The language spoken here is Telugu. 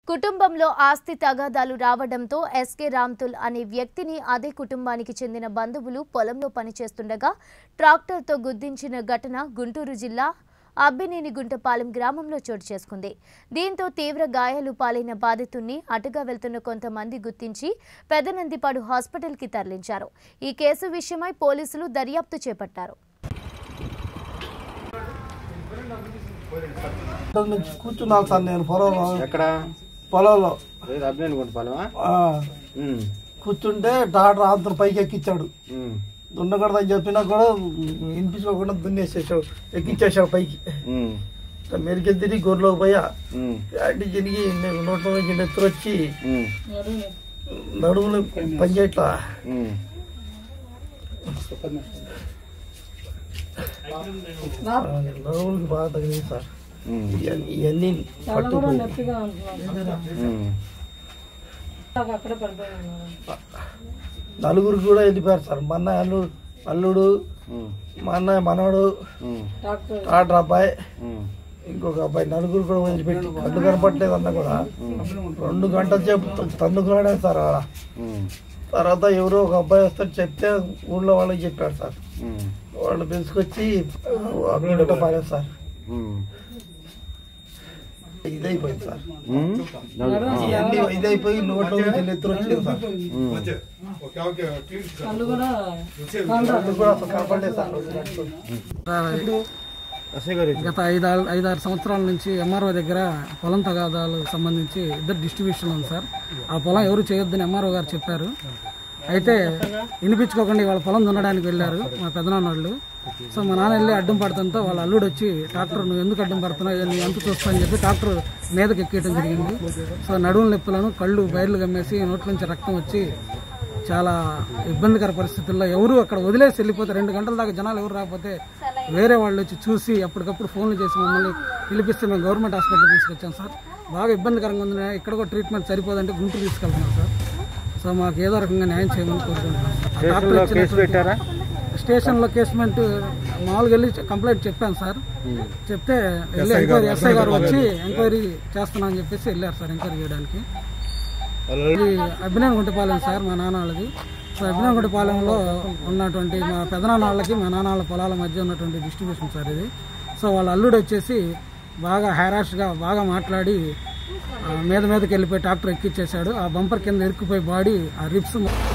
కుటుంబంలో ఆస్తి తగాదాలు రావడంతో ఎస్కే రామ్తుల్ అనే వ్యక్తిని అదే కుటుంబానికి చెందిన బంధువులు పొలంలో పనిచేస్తుండగా ట్రాక్టర్తో గుద్దించిన ఘటన గుంటూరు జిల్లా అబ్బినేని గుంటపాలెం గ్రామంలో చోటు చేసుకుంది దీంతో తీవ్ర గాయాలు పాలైన బాధితుణ్ణి అటుగా వెళ్తున్న కొంతమంది గుర్తించి పెదనందిపాడు హాస్పిటల్కి తరలించారు ఈ కేసు విషయమై పోలీసులు దర్యాప్తు చేపట్టారు ఇక్కడ నుంచి కూర్చున్నాను సార్ నేను పొలంలో ఎక్కడ పొలంలో లేదు అభినయన్ కొంటపాలెమా ఆ, కూర్చుంటే డాక్టర్ ఆంధ్ర పైకి ఎక్కించాడు దున్నకూడదని చెప్పినా కూడా వినిపించుకోకుండా దున్నేసేసాడు ఎక్కించేసాడు పైకి మెరికి తిరిగి గొర్రెలోకి పోయా అడ్డి జరిగి నోట్లో నుంచి నెత్తురు వచ్చి నడుములు పనిచేయట్లా నడుములకి బాగా తగిలింది సార్ ఇవన్నీ- ఇవన్నీ పట్టుకుపోయి నలుగురు కూడా వెళ్ళిపోయారు సార్ మా అన్నయ్య అల్లుడు అల్లుడు మా అన్నయ్య మనవడు టాటర్ అబ్బాయి ఇంకొక అబ్బాయి నలుగురు కూడా వదిలిపెట్టి కళ్ళు కనపట్లేదు అన్న కూడా రెండు గంటల సేపు తన్నుకున్నాడే సార్ ఆడ తర్వాత ఎవరో ఒక అబ్బాయి వస్తాడు చెప్తే ఊళ్ళో వాళ్ళకి చెప్పాడు సార్ వాళ్ళు పిలుచుకొచ్చి అక్కడ పాలేదు సార్ ఇదైపోయింది సార్ ఇవన్నీ ఇదైపోయి నోట్లో నుంచి నెత్తురు వచ్చింది సార్ కళ్ళు కూడా అసలు కనపడలేదు సార్ రెండు గంటలు. గత ఐదు ఐదారు సంవత్సరాల నుంచి ఎంఆర్ఓ దగ్గర పొలం తగాదాలు సంబంధించి ఇద్దరు డిస్ట్రిబ్యూషన్ ఉంది సార్ ఆ పొలం ఎవరు చేయొద్దని ఎంఆర్ఓ గారు చెప్పారు అయితే వినిపించుకోకుండా వాళ్ళ పొలం దున్నడానికి వెళ్ళారు మా పెదనాన్న వాళ్ళు సో మా నాన్న వెళ్ళి అడ్డం పడతంతో వాళ్ళ అల్లుడు వచ్చి ట్రాక్టర్ నువ్వు ఎందుకు అడ్డం పడుతున్నావు నీ ఎంత చూస్తా అని చెప్పి ట్రాక్టర్ మీదకి ఎక్కేయడం జరిగింది సో నడువుల నొప్పులను కళ్ళు బయర్లు గమ్మేసి నోట్ల నుంచి రక్తం వచ్చి చాలా ఇబ్బందికర పరిస్థితుల్లో ఎవరు అక్కడ వదిలేసి వెళ్ళిపోతే రెండు గంటల దాకా జనాలు ఎవరు రాకపోతే వేరే వాళ్ళు వచ్చి చూసి అప్పటికప్పుడు ఫోన్లు చేసి మమ్మల్ని పిలిపిస్తే మేము గవర్నమెంట్ హాస్పిటల్ తీసుకొచ్చాం సార్ బాగా ఇబ్బందికరంగా ఉంది ఇక్కడ కూడా ట్రీట్మెంట్ సరిపోదంటే గుంటూరు తీసుకెళ్తున్నాం సార్ సో మాకు ఏదో రకంగా న్యాయం చేయమని కోరుకుంటున్నాం ఆ డాక్టర్ ఇచ్చినటువంటి- పెట్టారా స్టేషన్లో కేసుమెంట్ మామూలుగా వెళ్ళి కంప్లైంట్ చెప్పాను సార్ చెప్తే వెళ్ళి ఎంక్వైరీ ఎస్ఐ గారు వచ్చి ఎంక్వైరీ చేస్తున్నాం అని చెప్పేసి వెళ్ళారు సార్ ఎంక్వైరీ చేయడానికి ఇది అభినయన్ గుంటపాలెం సార్ మా నాన్న వాళ్ళది సో అభినయన్ గుంటపాలెంలో ఉన్నటువంటి మా పెదనాన్న వాళ్ళకి మా నాన్న వాళ్ళ పొలాల మధ్య ఉన్నటువంటి డిస్ట్రిబ్యూషన్ సార్ ఇది సో వాళ్ళ అల్లుడు వచ్చేసి బాగా హ్యారాష్గా బాగా మాట్లాడి ఆ, మీద మీదకి వెళ్ళిపోయి ట్రాక్టర్ ఎక్కిచ్చేసాడు ఆ బంపర్ కింద ఇరుక్కుపోయి బాడీ ఆ రిప్స్